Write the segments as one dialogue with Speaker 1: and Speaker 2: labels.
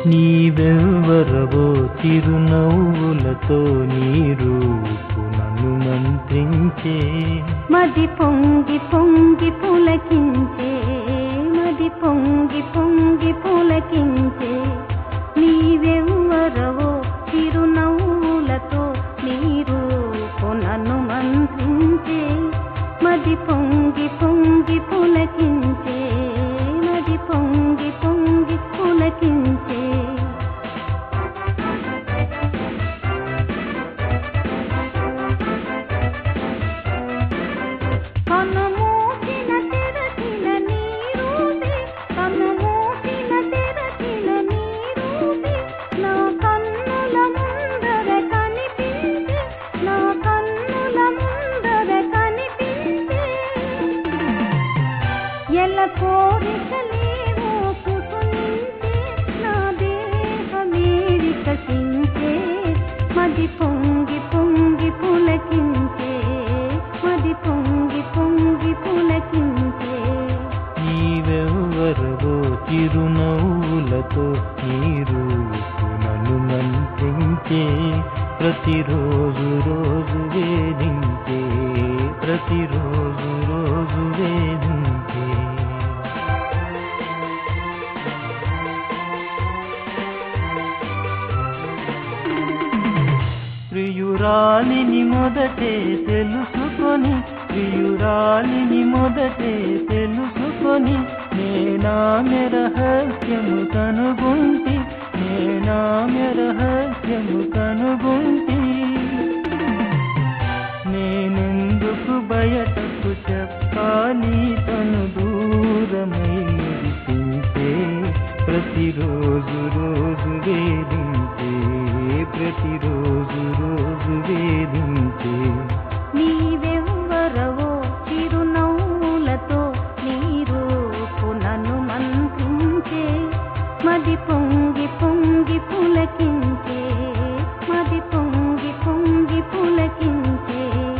Speaker 1: నీవెవ్వరవో చిరునవ్వులతో నీ రూపు నన్ను మంత్రించే
Speaker 2: మది పొంగి పొంగి పులకించే మది పొంగి పొంగి పులకించే నీవెవ్వరవో చిరునవ్వులతో నీరు నన్ను మంత్రించే మది పొంగి పొంగి పులకించే మది పొంగి పొంగి పులకించే కనుమూసిన తెరచిన నీరూపి కనుమూసిన తెరచిన నీరూపి నా కన్నుల ముందర కనిపించి నా కన్నుల ముందర కనిపించి ఎల్ల కోరికలేవో కుసునించే నా దేహమే వికసించే మది పొంగి పొంగి పులకించే మది పొంగి పొంగి పులకించే
Speaker 1: నీవెవ్వరవో చిరునవ్వులతో నీ రూపు నన్ను మంత్రించే ప్రతిరోజు రోజు వేధించే ప్రతిరోజు రోజు వేధించే ప్రియురాలిని మొదటే తెలుసుకొని ప్రియురాలిని మొదటే తెలుసుకొని నేనామె రహస్యము కనుగొంటి నేనామె రహస్యము కనుగొంటి నేనెందుకు బయటకు చెప్పాలి తను దూరమై నిలిచించే ప్రతిరోజు రోజు వేధించే ప్రతిరోజు రోజు వేధించే
Speaker 2: నీవెవ్వరవో చిరునవ్వులతో నీ రూపు నన్ను మంత్రించే మది పొంగి పొంగి పులకించే మది పొంగి పొంగి పులకించే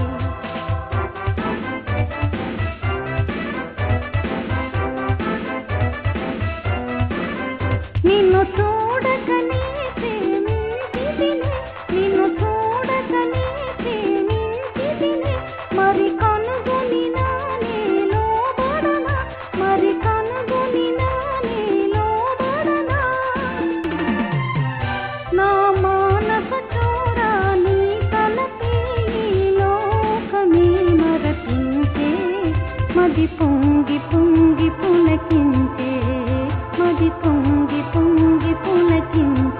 Speaker 2: నిన్ను చూడకనే ప్రేమించితిని నిన్ను చూడకనే ప్రేమించితిని మరి కనుగొని నానేలో బడన మరి కనుగొని నానేలో బడన నా మానస చోరా నీ తలపే ఈ లోకమే మరపించే మది పొంగి పొంగి పులకించే మది పొంగి పొంగి పులకించే